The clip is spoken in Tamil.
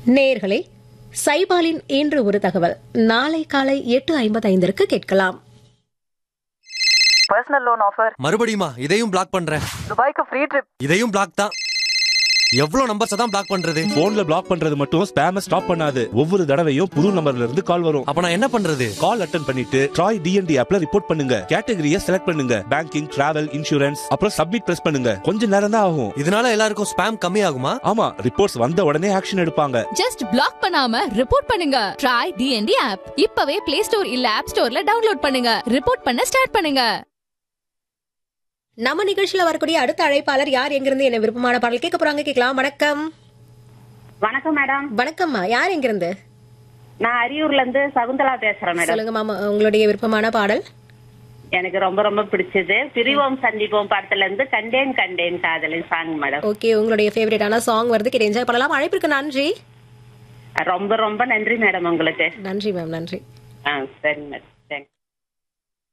நேர்களே சைபாலின் இன்று ஒரு தகவல் நாளை காலை எட்டு ஐம்பத்தைந்திற்கு கேட்கலாம் பர்சனல் லோன் ஆஃபர் மறுபடியுமா இதையும் பிளாக் பண்றேன் துபாய்க்கு ஃப்ரீ ட்ரிப் இதையும் பிளாக் தான் எவ்வளவு நம்பர்ஸ் தான் பிளாக் பண்றது போன்ல பிளாக் பண்றது மட்டும் ஸ்பேம ஸ்டாப் பண்ணாது ஒவ்வொரு தடவையும் புது நம்பர்ல இருந்து கால் வரும் அப்ப நான் என்ன பண்றது கால் அட்டன் பண்ணிட்டு ட்ராய் டிஎன்டி ஆப்ல ரிப்போர்ட் பண்ணுங்க கேட்டகரியை செலக்ட் பண்ணுங்க பேங்கிங் டிராவல் இன்சூரன்ஸ் அப்புறம் சப்மிட் பிரஸ் பண்ணுங்க கொஞ்ச நேரம் தான் ஆகும் இதனால எல்லாருக்கும் ஸ்பேம் கம்மி ஆகுமா ஆமா ரிப்போர்ட்ஸ் வந்த உடனே ஆக்ஷன் எடுப்பாங்க ஜஸ்ட் பிளாக் பண்ணாம ரிப்போர்ட் பண்ணுங்க ட்ரை டிஎன்டி ஆப் இப்பவே பிளே ஸ்டோர் இல்ல ஆப் ஸ்டோர்ல டவுன்லோட் பண்ணுங்க ரிப்போர்ட் பண்ண ஸ்டார்ட் பண்ணுங்க நம்ம நிகழ்ச்சியில வரக்கூடிய அடுத்த அழைப்பாளர் யார் எங்கிருந்து என்ன விருப்பமான பாடல் கேட்க போறாங்க கேட்கலாம் வணக்கம் வணக்கம் மேடம் வணக்கம்மா யார் எங்கிருந்து நான் அரியூர்ல இருந்து சகுந்தலா பேசுறேன் மேடம் சொல்லுங்க மாமா உங்களுடைய விருப்பமான பாடல் எனக்கு ரொம்ப ரொம்ப பிடிச்சது பிரிவோம் சந்திப்போம் படத்துல இருந்து கண்டேன் கண்டேன் காதலின் சாங் மேடம் ஓகே உங்களுடைய ஃபேவரட்டான சாங் வருது கேட்டு என்ஜாய் பண்ணலாம் அழைப்பிற்கு நன்றி ரொம்ப ரொம்ப நன்றி மேடம் உங்களுக்கு நன்றி மேம் நன்றி ஆ சரி மேடம்